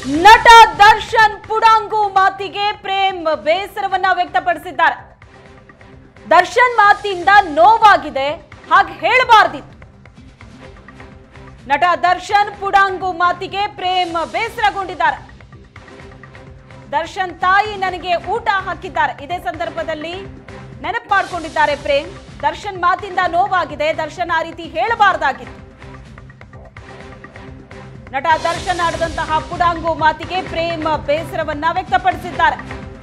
ನಟ ದರ್ಶನ್ ಪುಡಾಂಗು ಮಾತಿಗೆ ಪ್ರೇಮ್ ಬೇಸರವನ್ನ ವ್ಯಕ್ತಪಡಿಸಿದ್ದಾರೆ ದರ್ಶನ್ ಮಾತಿಂದ ನೋವಾಗಿದೆ ಹಾಗೆ ಹೇಳಬಾರ್ದಿತ್ತು ನಟ ದರ್ಶನ್ ಪುಡಾಂಗು ಮಾತಿಗೆ ಪ್ರೇಮ್ ಬೇಸರಗೊಂಡಿದ್ದಾರೆ ದರ್ಶನ್ ತಾಯಿ ನನಗೆ ಊಟ ಹಾಕಿದ್ದಾರೆ ಇದೇ ಸಂದರ್ಭದಲ್ಲಿ ನೆನಪು ಮಾಡಿಕೊಂಡಿದ್ದಾರೆ ಪ್ರೇಮ್ ದರ್ಶನ್ ಮಾತಿಂದ ನೋವಾಗಿದೆ ದರ್ಶನ್ ಆ ರೀತಿ ಹೇಳಬಾರ್ದಾಗಿತ್ತು ನಟ ದರ್ಶನ್ ಆಡಿದಂತಹ ಪುಡಾಂಗು ಮಾತಿಗೆ ಪ್ರೇಮ್ ಬೇಸರವನ್ನ ವ್ಯಕ್ತಪಡಿಸಿದ್ದಾರೆ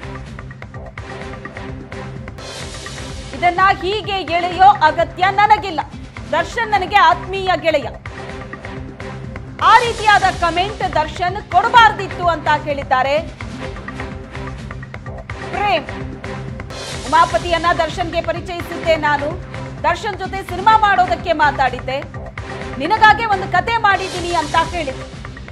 ಇದನ್ನ ಹೀಗೆ ಎಳೆಯೋ ಅಗತ್ಯ ನನಗಿಲ್ಲ ದರ್ಶನ್ ನನಗೆ ಆತ್ಮೀಯ ಗೆಳೆಯ ಆ ರೀತಿಯಾದ ಕಮೆಂಟ್ ದರ್ಶನ್ ಕೊಡಬಾರ್ದಿತ್ತು ಅಂತ ಹೇಳಿದ್ದಾರೆ ಪ್ರೇಮ್ ಉಮಾಪತಿಯನ್ನ ದರ್ಶನ್ಗೆ ಪರಿಚಯಿಸಿದ್ದೆ ನಾನು ದರ್ಶನ್ ಜೊತೆ ಸಿನಿಮಾ ಮಾಡೋದಕ್ಕೆ ಮಾತಾಡಿದ್ದೆ ನಿನಗಾಗೆ ಒಂದು ಕತೆ ಮಾಡಿದ್ದೀನಿ ಅಂತ ಹೇಳಿದ್ದೆ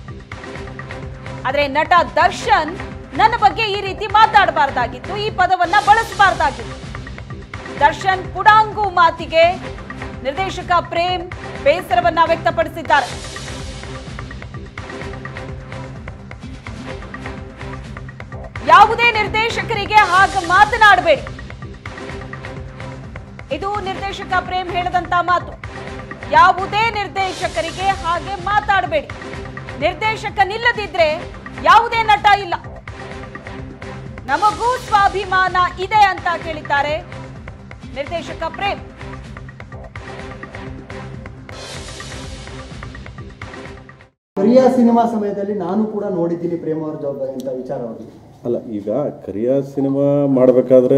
ಆದ್ರೆ ನಟ ದರ್ಶನ್ ನನ್ನ ಬಗ್ಗೆ ಈ ರೀತಿ ಮಾತಾಡಬಾರ್ದಾಗಿತ್ತು ಈ ಪದವನ್ನ ಬಳಸಬಾರ್ದಾಗಿತ್ತು ದರ್ಶನ್ ಪುಡಾಂಗು ಮಾತಿಗೆ ನಿರ್ದೇಶಕ ಪ್ರೇಮ್ ಬೇಸರವನ್ನ ವ್ಯಕ್ತಪಡಿಸಿದ್ದಾರೆ ಯಾವುದೇ ನಿರ್ದೇಶಕರಿಗೆ ಹಾಗೆ ಮಾತನಾಡಬೇಡಿ ಇದು ನಿರ್ದೇಶಕ ಪ್ರೇಮ್ ಹೇಳದಂತ ಮಾತು ಯಾವುದೇ ನಿರ್ದೇಶಕರಿಗೆ ಹಾಗೆ ಮಾತಾಡಬೇಡಿ ನಿರ್ದೇಶಕನಿಲ್ಲದಿದ್ರೆ ಯಾವುದೇ ನಟ ಇಲ್ಲ ನಮಗೂ ಸ್ವಾಭಿಮಾನ ಇದೆ ಅಂತ ಹೇಳಿದ್ದಾರೆ ನಿರ್ದೇಶಕ ಪ್ರೇಮ್ ಕೊರಿಯಾ ಸಿನಿಮಾ ಸಮಯದಲ್ಲಿ ನಾನು ಕೂಡ ನೋಡಿದ್ದೀನಿ ಪ್ರೇಮ ಅವ್ರ ಜವಾಬ್ದಾರಿ ಅಂತ ವಿಚಾರವಾಗಿ ಅಲ್ಲ ಈಗ ಕರಿಯ ಸಿನಿಮಾ ಮಾಡಬೇಕಾದ್ರೆ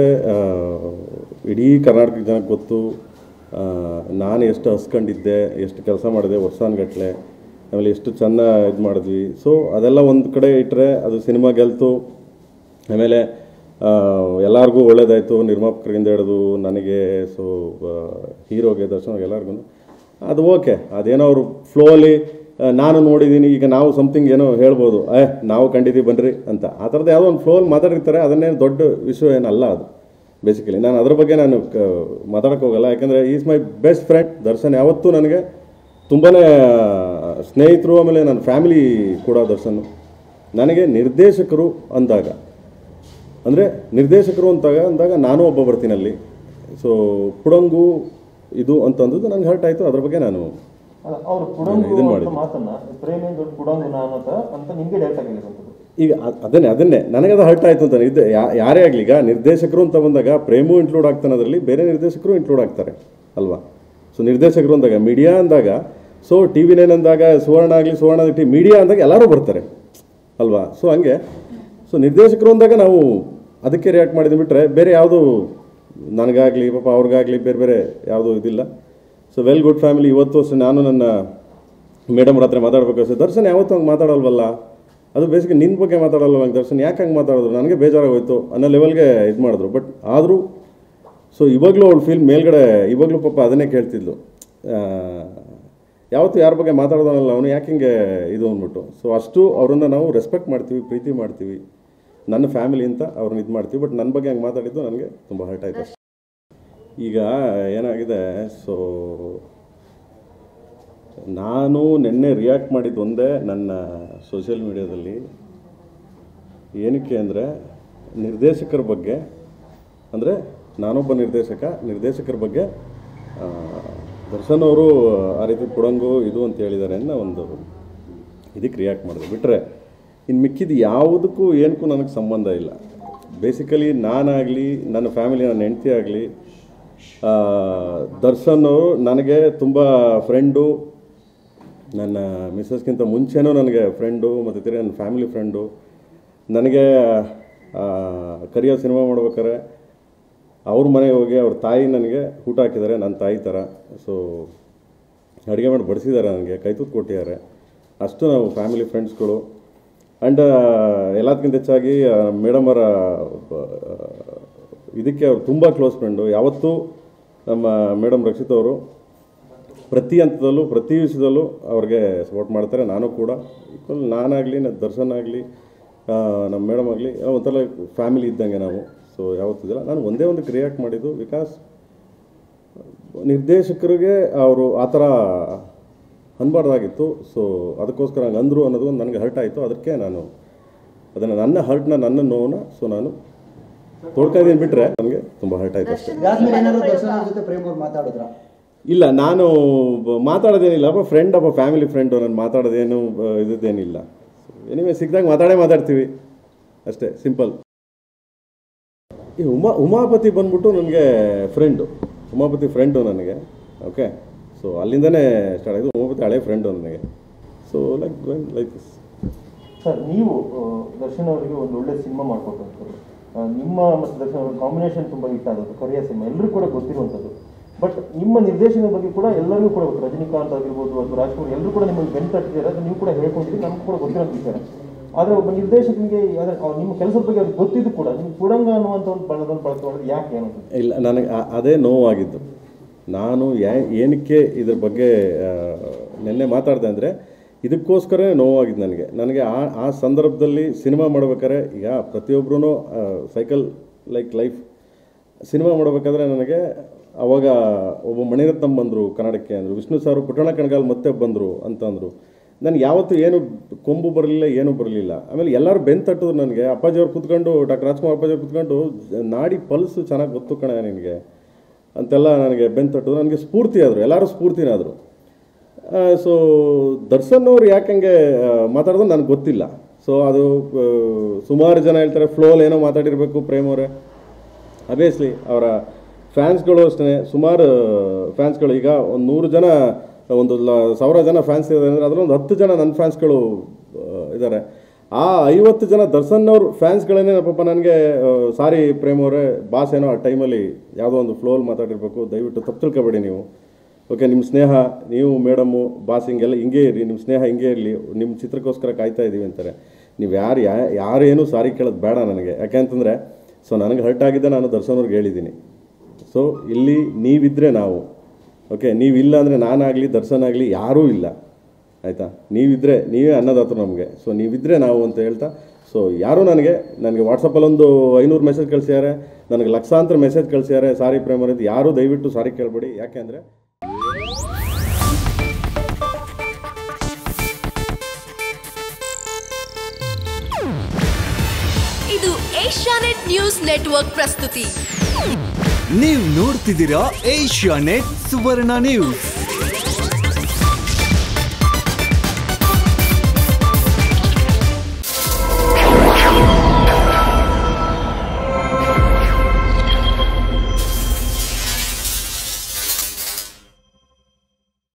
ಇಡೀ ಕರ್ನಾಟಕ ಜನಕ್ಕೆ ಗೊತ್ತು ಆ, ನಾನು ಎಷ್ಟು ಹಸ್ಕೊಂಡಿದ್ದೆ ಎಷ್ಟು ಕೆಲಸ ಮಾಡಿದೆ ವರ್ಷಾನ್ಗಟ್ಲೆ ಆಮೇಲೆ ಎಷ್ಟು ಚೆನ್ನ ಇದು ಮಾಡಿದ್ವಿ ಸೊ ಅದೆಲ್ಲ ಒಂದು ಕಡೆ ಇಟ್ಟರೆ ಅದು ಸಿನಿಮಾ ಗೆಲ್ತು ಆಮೇಲೆ ಆ, ಎಲ್ಲರಿಗೂ ಒಳ್ಳೇದಾಯಿತು ನಿರ್ಮಾಪಕರಿಂದ ಹಿಡಿದು ನನಗೆ ಸೊ ಹೀರೋಗೆ ದರ್ಶನ್ ಎಲ್ಲರಿಗೂ ಅದು ಓಕೆ ಅದೇನೋ ಅವರು ಫ್ಲೋಲಿ ನಾನು ನೋಡಿದ್ದೀನಿ ಈಗ ನಾವು ಸಮಥಿಂಗ್ ಏನೋ ಹೇಳ್ಬೋದು ಏ ನಾವು ಕಂಡಿದ್ದೀವಿ ಬನ್ನಿರಿ ಅಂತ ಆ ಥರದ್ದು ಯಾವುದೋ ಒಂದು ಫ್ಲೋಲ್ಲಿ ಮಾತಾಡಿರ್ತಾರೆ ಅದನ್ನೇನು ದೊಡ್ಡ ವಿಷಯ ಏನಲ್ಲ ಅದು ಬೇಸಿಕಲಿ ನಾನು ಅದ್ರ ಬಗ್ಗೆ ನಾನು ಕ ಮಾತಾಡೋಕ್ಕೆ ಹೋಗಲ್ಲ ಯಾಕಂದರೆ is my best friend Darshan ಯಾವತ್ತೂ ನನಗೆ ತುಂಬಾ ಸ್ನೇಹಿತರು ಆಮೇಲೆ ನನ್ನ ಫ್ಯಾಮಿಲಿ ಕೂಡ ದರ್ಶನ್ ನನಗೆ ನಿರ್ದೇಶಕರು ಅಂದಾಗ ಅಂದರೆ ನಿರ್ದೇಶಕರು ಅಂತಾಗ ಅಂದಾಗ ನಾನು ಒಬ್ಬ ಬರ್ತೀನಿ ಅಲ್ಲಿ ಸೊ ಪುಡಂಗು ಇದು ಅಂತಂದದ್ದು ನನಗೆ ಹರ್ಟ್ ಆಯಿತು ಅದ್ರ ಬಗ್ಗೆ ನಾನು ಅವ್ರು ಪುಡಂಗು ಇದನ್ನ ಅಂತ ಮಾಡಿದ್ರು. ಮಾತನ್ನ ಪ್ರೇಮ ಏನ್ ದೊಡ್ಡ ಪುಡಂಗು ನಾನು ಅಂತ ಅಂತ ನಿಮ್ಗೆ ಡೈರೆಕ್ಟ್ ಆಗಿ ಹೇಳಿರುವಂಥದ್ದು ಈಗ ಅದ್- ಅದನ್ನೇ ಅದನ್ನೇ ನನಗೆ ಅದು ಹರ್ಟ್ ಆಯಿತು ಅಂತ ಇದು ಯಾ- ಯಾರೇ ಆಗಲಿ ಈಗ ನಿರ್ದೇಶಕರು ಅಂತ ಬಂದಾಗ ಪ್ರೇಮು ಇನ್ಕ್ಲೂಡ್ ಆಗ್ತಾನೆ ಅದರಲ್ಲಿ ಬೇರೆ ನಿರ್ದೇಶಕರು ಇನ್ಕ್ಲೂಡ್ ಆಗ್ತಾರೆ ಅಲ್ವಾ ಸೊ ನಿರ್ದೇಶಕರು ಅಂದಾಗ ಮೀಡಿಯಾ ಅಂದಾಗ ಸೊ ಟಿ ವಿ ನೈನ್ ಅಂದಾಗ ಸುವರ್ಣ ಆಗಲಿ ಸುವರ್ಣ ಟಿ ಮೀಡಿಯಾ ಅಂದಾಗ ಎಲ್ಲರೂ ಬರ್ತಾರೆ ಅಲ್ವಾ ಸೊ ಹಂಗೆ ಸೊ ನಿರ್ದೇಶಕರು ಅಂದಾಗ ನಾವು ಅದಕ್ಕೆ ರಿಯಾಕ್ಟ್ ಮಾಡಿದ್ವಿ ಬಿಟ್ಟರೆ ಬೇರೆ ಯಾವುದು ನನಗಾಗಲಿ ಪಾಪ ಅವ್ರಿಗಾಗಲಿ ಬೇರೆ ಬೇರೆ ಯಾವುದೂ ಇದಿಲ್ಲ ಸೊ ವೆಲ್ ಗುಡ್ ಫ್ಯಾಮಿಲಿ ಇವತ್ತು ಅಷ್ಟೇ ನಾನು ನನ್ನ ಮೇಡಮ್ ಹತ್ರ ಮಾತಾಡ್ಬೇಕು ಅಷ್ಟೇ ದರ್ಶನ್ ಯಾವತ್ತೂ ಹಂಗೆ ಮಾತಾಡಲ್ವಲ್ಲ ಅದು ಬೇಸಿಗೆ ನಿನ್ನ ಬಗ್ಗೆ ಮಾತಾಡಲ್ಲ ನಂಗೆ ದರ್ಶನ್ ಯಾಕೆ ಹಂಗೆ ಮಾತಾಡಿದ್ರು ನನಗೆ ಬೇಜಾರಾಗೋಯ್ತು ಅನ್ನೋ ಲೆವೆಲ್ಗೆ ಇದು ಮಾಡಿದ್ರು ಬಟ್ ಆದರೂ ಸೊ ಇವಾಗಲೂ ಅವಳು ಫೀಲ್ ಮೇಲ್ಗಡೆ ಇವಾಗಲೂ ಪಾಪ ಅದನ್ನೇ ಕೇಳ್ತಿದ್ಲು ಆ, ಯಾವತ್ತೂ ಯಾರ ಬಗ್ಗೆ ಮಾತಾಡೋದಲ್ಲ ಅವನು ಯಾಕೆ ಹಿಂಗೆ ಇದು ಅಂದ್ಬಿಟ್ಟು ಸೊ ಅಷ್ಟು ಅವರನ್ನು ನಾವು ರೆಸ್ಪೆಕ್ಟ್ ಮಾಡ್ತೀವಿ ಪ್ರೀತಿ ಮಾಡ್ತೀವಿ ನನ್ನ ಫ್ಯಾಮಿಲಿ ಅಂತ ಅವ್ರನ್ನ ಇದು ಮಾಡ್ತೀವಿ ಬಟ್ ನನ್ನ ಬಗ್ಗೆ ಹಂಗೆ ಮಾತಾಡಿದ್ದು ನನಗೆ ತುಂಬ ಹರ್ಟ್ ಆಯಿತು ಈಗ ಏನಾಗಿದೆ ಸೊ ನಾನು ನಿನ್ನೆ ರಿಯಾಕ್ಟ್ ಮಾಡಿದ್ದು ಒಂದೇ ನನ್ನ ಸೋಷಿಯಲ್ ಮೀಡಿಯಾದಲ್ಲಿ ಏನಕ್ಕೆ ಅಂದರೆ ನಿರ್ದೇಶಕರ ಬಗ್ಗೆ ಅಂದರೆ ನಾನೊಬ್ಬ ನಿರ್ದೇಶಕ ನಿರ್ದೇಶಕರ ಬಗ್ಗೆ ಆ, ದರ್ಶನ್ ಅವರು ಆ ರೀತಿ ಪುಡಂಗು ಇದು ಅಂತ ಹೇಳಿದ್ದಾರೆ ಅನ್ನೋ ಒಂದು ಇದಕ್ಕೆ ರಿಯಾಕ್ಟ್ ಮಾಡಿದೆ ಬಿಟ್ಟರೆ ಇನ್ನು ಮಿಕ್ಕಿದ ಯಾವುದಕ್ಕೂ ಏನಕ್ಕೂ ನನಗೆ ಸಂಬಂಧ ಇಲ್ಲ ಬೇಸಿಕಲಿ ನಾನಾಗಲಿ ನನ್ನ ಫ್ಯಾಮಿಲಿ ನನ್ನ ಹೆಂಡತಿ ಆಗಲಿ ದರ್ಶನ್ ಅವರು ನನಗೆ ತುಂಬ ಫ್ರೆಂಡು ನನ್ನ ಮಿಸ್ಸಸ್ಗಿಂತ ಮುಂಚೆನೂ ನನಗೆ ಫ್ರೆಂಡು ಮತ್ತು ತಿರ್ಗಿ ನನ್ನ ಫ್ಯಾಮಿಲಿ ಫ್ರೆಂಡು ನನಗೆ ಕರಿಯೋ ಸಿನಿಮಾ ಮಾಡ್ಬೇಕಾರೆ ಅವ್ರ ಮನೆಗೆ ಹೋಗಿ ಅವ್ರ ತಾಯಿ ನನಗೆ ಊಟ ಹಾಕಿದ್ದಾರೆ ನನ್ನ ತಾಯಿ ಥರ ಸೊ ಅಡುಗೆ ಮಾಡಿ ಬಡಿಸಿದ್ದಾರೆ ನನಗೆ ಕೈ ತುತ್ತು ಕೊಟ್ಟಿದ್ದಾರೆ ಅಷ್ಟು ನಾವು ಫ್ಯಾಮಿಲಿ ಫ್ರೆಂಡ್ಸ್ಗಳು ಆ್ಯಂಡ್ ಎಲ್ಲದಕ್ಕಿಂತ ಹೆಚ್ಚಾಗಿ ಮೇಡಮ್ ಅವರ ಇದಕ್ಕೆ ಅವ್ರು ತುಂಬ ಕ್ಲೋಸ್ ಫ್ರೆಂಡು ಯಾವತ್ತೂ ನಮ್ಮ ಮೇಡಮ್ ರಕ್ಷಿತ್ ಅವರು ಪ್ರತಿ ಹಂತದಲ್ಲೂ ಪ್ರತಿ ವಿಷಯದಲ್ಲೂ ಅವ್ರಿಗೆ ಸಪೋರ್ಟ್ ಮಾಡ್ತಾರೆ ನಾನು ಕೂಡ ಈಕ್ವಲ್ ನಾನಾಗಲಿ ನನ್ನ ದರ್ಶನ್ ಆಗಲಿ ನಮ್ಮ ಮೇಡಮ್ ಆಗಲಿ ಒಂಥರ ಫ್ಯಾಮಿಲಿ ಇದ್ದಂಗೆ ನಾವು ಸೊ ಯಾವತ್ತಿದಿಲ್ಲ ನಾನು ಒಂದೇ ಒಂದು ರಿಯಾಕ್ಟ್ ಮಾಡಿದ್ದು ಬಿಕಾಸ್ ನಿರ್ದೇಶಕರಿಗೆ ಅವರು ಆ ಥರ ಅನ್ಬಾರ್ದಾಗಿತ್ತು ಸೊ ಅದಕ್ಕೋಸ್ಕರ ಹಂಗೆ ಅಂದರು ಅನ್ನೋದು ಒಂದು ನನಗೆ ಹರ್ಟ್ ಆಯಿತು ಅದಕ್ಕೆ ನಾನು ಅದನ್ನು ನನ್ನ ಹರ್ಟ್ನ ನನ್ನ ನೋವನ್ನ ಸೊ ನಾನು ತೋಡ್ಕೊಂಡಿದ್ದೀನಿ ಬಿಟ್ಟರೆ ನನಗೆ ತುಂಬ ಹರ್ಟ್ ಆಯ್ತು ಅಷ್ಟೇ ಇದಾದ್ಮೇಲೆ ಏನಾದ್ರು ದರ್ಶನ್ ಅವ್ರ ಜೊತೆ ಪ್ರೇಮ್ ಅವ್ರು ಮಾತಾಡಿದ್ರ ಇಲ್ಲ ನಾನು ಬ- ಮಾತಾಡೋದೇನಿಲ್ಲ ಒಬ್ಬ ಫ್ರೆಂಡ್ ಒಬ್ಬ ಫ್ಯಾಮಿಲಿ ಫ್ರೆಂಡು ನಾನು ಮಾತಾಡೋದೇನು ಬ- ಇದೇನಿಲ್ಲ ಎನಿವೆ ಸಿಕ್ಕಿದಾಗ ಮಾತಾಡೇ ಮಾತಾಡ್ತೀವಿ ಅಷ್ಟೇ ಸಿಂಪಲ್ ಈ ಉಮಾ ಉಮಾಪತಿ ಬಂದ್ಬಿಟ್ಟು ನನಗೆ ಫ್ರೆಂಡು ಉಮಾಪತಿ ಫ್ರೆಂಡು ನನಗೆ ಓಕೆ ಸೊ ಅಲ್ಲಿಂದನೇ ಸ್ಟಾರ್ಟ್ ಆಯಿತು ಉಮಾಪತಿ ಹಳೆ ಫ್ರೆಂಡು ನನಗೆ so like like this sir ನೀವು ಆ, ದರ್ಶನ್ ಅವರಿಗೆ ಒಂದು ಒಳ್ಳೆ ಸಿನಿಮಾ ಮಾಡಿಕೊಟ್ಟಂಥದ್ದು ನಿಮ್ಮ ಮತ್ತು ದರ್ಶನ್ ಅವರ ಕಾಂಬಿನೇಷನ್ ತುಂಬ ಹಿಟ್ ಆದದ್ದು ಕೊರಿಯಾ ಸಿನಿಮಾ ಎಲ್ಲರೂ ಕೂಡ ಗೊತ್ತಿರುವಂಥದ್ದು ಬಟ್ ನಿಮ್ಮ ನಿರ್ದೇಶನದ ಬಗ್ಗೆ ಕೂಡ ಎಲ್ಲರಿಗೂ ಕೂಡ ಗೊತ್ತು ರಜನಿಕಾಂತ್ ಆಗಿರ್ಬೋದು ಅಥವಾ ರಾಜ್ಕುಮಾರ್ ಎಲ್ಲರೂ ಕೂಡ ನಿಮಗೆ ಬೆನ್ನು ತಟ್ಟಿದ್ದಾರೆ ಅದು ನೀವು ಕೂಡ ಹೇಳ್ಕೊಂಡಿದ್ದೀರಿ ನಮ್ಗೆ ಕೂಡ ಗೊತ್ತಿರೋ ವಿಚಾರ ಆದರೆ ಒಬ್ಬ ನಿರ್ದೇಶಕನಿಗೆ ಯಾವ್ದಾದ್ರು ಅವ್ರು ನಿಮ್ಮ ಕೆಲಸದ ಬಗ್ಗೆ ಅವ್ರಿಗೆ ಗೊತ್ತಿದ್ದು ಕೂಡ ನಿಮ್ಗೆ ಪುಡಂಗ ಅನ್ನುವಂಥ ಒಂದು ಬಣ್ಣದನ್ನು ಬಳಸ್ಕೊಳ್ಳೋದು ಯಾಕೆ ಏನು ಇಲ್ಲ ನನಗೆ ಆ- ಅದೇ ನೋವಾಗಿದ್ದು ನಾನು ಯಾ ಏನಕ್ಕೆ ಇದ್ರ ಬಗ್ಗೆ ಆ, ನಿನ್ನೆ ಮಾತಾಡಿದೆ ಅಂದರೆ ಇದಕ್ಕೋಸ್ಕರನೇ ನೋವಾಗಿದ್ದು ನನಗೆ ನನಗೆ ಆ ಆ ಸಂದರ್ಭದಲ್ಲಿ ಸಿನಿಮಾ ಮಾಡ್ಬೇಕಾದ್ರೆ ಈಗ ಪ್ರತಿಯೊಬ್ಬರೂ ಸೈಕಲ್ ಲೈಕ್ ಲೈಫ್ ಸಿನಿಮಾ ಮಾಡಬೇಕಾದ್ರೆ ನನಗೆ ಅವಾಗ ಒಬ್ಬ ಮಣಿರತ್ನಂ ಬಂದರು ಕನ್ನಡಕ್ಕೆ ಅಂದರು ವಿಷ್ಣು ಸಾರು ಪುಟ್ಟಣ ಕಣಗಾಲ್ ಮತ್ತೆ ಬಂದರು ಅಂತಂದರು ನನಗೆ ಯಾವತ್ತೂ ಏನು ಕೊಂಬು ಬರಲಿಲ್ಲ ಏನೂ ಬರಲಿಲ್ಲ ಆಮೇಲೆ ಎಲ್ಲರೂ ಬೆನ್ ತಟ್ಟಿದ್ರು ನನಗೆ ಅಪ್ಪಾಜಿಯವ್ರು ಕೂತ್ಕೊಂಡು ಡಾಕ್ಟರ್ ರಾಜ್ಕುಮಾರ್ ಅಪ್ಪಾಜಿಯವ್ರು ಕೂತ್ಕೊಂಡು ನಾಡಿ ಪಲ್ಸು ಚೆನ್ನಾಗಿ ಗೊತ್ತು ಕಣ ನಿನಗೆ ಅಂತೆಲ್ಲ ನನಗೆ ಬೆನ್ ತಟ್ಟಿದ್ರು ನನಗೆ ಸ್ಫೂರ್ತಿ ಆದರು ಎಲ್ಲರೂ ಸ್ಫೂರ್ತಿನಾದರು ಸೊ ದರ್ಶನ್ ಅವ್ರು ಯಾಕಂಗೆ ಮಾತಾಡೋದು ನನಗೆ ಗೊತ್ತಿಲ್ಲ ಸೊ ಅದು ಆ, ಸುಮಾರು ಜನ ಹೇಳ್ತಾರೆ ಫ್ಲೋಲ್ ಏನೋ ಮಾತಾಡಿರಬೇಕು ಪ್ರೇಮ್ ಅವರೇ ಅಬೇಸ್ಲಿ ಅವರ ಫ್ಯಾನ್ಸ್ಗಳು ಅಷ್ಟೇ ಸುಮಾರು ಫ್ಯಾನ್ಸ್ಗಳು ಈಗ ಒಂದು ನೂರು ಜನ ಒಂದು ಲ ಸಾವಿರ ಜನ ಫ್ಯಾನ್ಸ್ ಇದ್ದಾರೆ ಅಂದರೆ ಅದರೊಂದು ಹತ್ತು ಜನ ನನ್ನ ಫ್ಯಾನ್ಸ್ಗಳು ಇದ್ದಾರೆ ಆ ಐವತ್ತು ಜನ ದರ್ಶನ್ ಅವ್ರ ಫ್ಯಾನ್ಸ್ಗಳೇನೆ ಪಾಪ ನನಗೆ ಸಾರಿ ಪ್ರೇಮ್ ಅವರೇ ಬಾಸ್ ಏನೋ ಆ ಟೈಮಲ್ಲಿ ಯಾವುದೋ ಒಂದು ಫ್ಲೋಲ್ ಮಾತಾಡಿರ್ಬೇಕು ದಯವಿಟ್ಟು ತಪ್ಪು ತಿಳ್ಕೊಬೇಡಿ ನೀವು ಓಕೆ ನಿಮ್ಮ ಸ್ನೇಹ ನೀವು ಮೇಡಮು ಬಾಸ್ ಹಿಂಗೆಲ್ಲ ಹಿಂಗೆ ಇರಿ ನಿಮ್ಮ ಸ್ನೇಹ ಹಿಂಗೆ ಇರಲಿ ನಿಮ್ಮ ಚಿತ್ರಕ್ಕೋಸ್ಕರ ಕಾಯ್ತಾ ಇದ್ದೀವಿ ಅಂತಾರೆ ನೀವು ಯಾರು ಯಾ ಯಾರೇನು ಸಾರಿ ಕೇಳೋದು ಬೇಡ ನನಗೆ ಯಾಕೆಂತಂದರೆ ಸೊ ನನಗೆ ಹರ್ಟ್ ಆಗಿದ್ದೆ ನಾನು ದರ್ಶನ್ ಅವ್ರಿಗೆ ಹೇಳಿದ್ದೀನಿ ಸೊ ಇಲ್ಲಿ ನೀವಿದ್ದರೆ ನಾವು ಓಕೆ ನೀವಿಲ್ಲ ಅಂದರೆ ನಾನಾಗಲಿ ದರ್ಶನ್ ಆಗಲಿ ಯಾರೂ ಇಲ್ಲ ಆಯಿತಾ ನೀವಿದ್ದರೆ ನೀವೇ ಅನ್ನದಾತರು ನಮಗೆ ಸೊ ನೀವಿದ್ದರೆ ನಾವು ಅಂತ ಹೇಳ್ತಾ ಸೊ ಯಾರೂ ನನಗೆ ನನಗೆ ವಾಟ್ಸಪ್ಪಲ್ಲಿ ಒಂದು ಐನೂರು ಮೆಸೇಜ್ ಕಳಿಸಿದ್ದಾರೆ ನನಗೆ ಲಕ್ಷಾಂತರ ಮೆಸೇಜ್ ಕಳಿಸಿದ್ದಾರೆ ಸಾರಿ ಪ್ರೇಮರ್ ಅಂತ ಯಾರೂ ದಯವಿಟ್ಟು ಸಾರಿ ಕೇಳಬೇಡಿ ಯಾಕೆ ಅಂದರೆ ಇದು ಏಷ್ಯಾನೆಟ್ ನ್ಯೂಸ್ ನೆಟ್ವರ್ಕ್ ಪ್ರಸ್ತುತಿ ನೀವು ನೋಡ್ತಿದ್ದೀರಾ ಏಷ್ಯಾ ನೆಟ್ ಸುವರ್ಣ ನ್ಯೂಸ್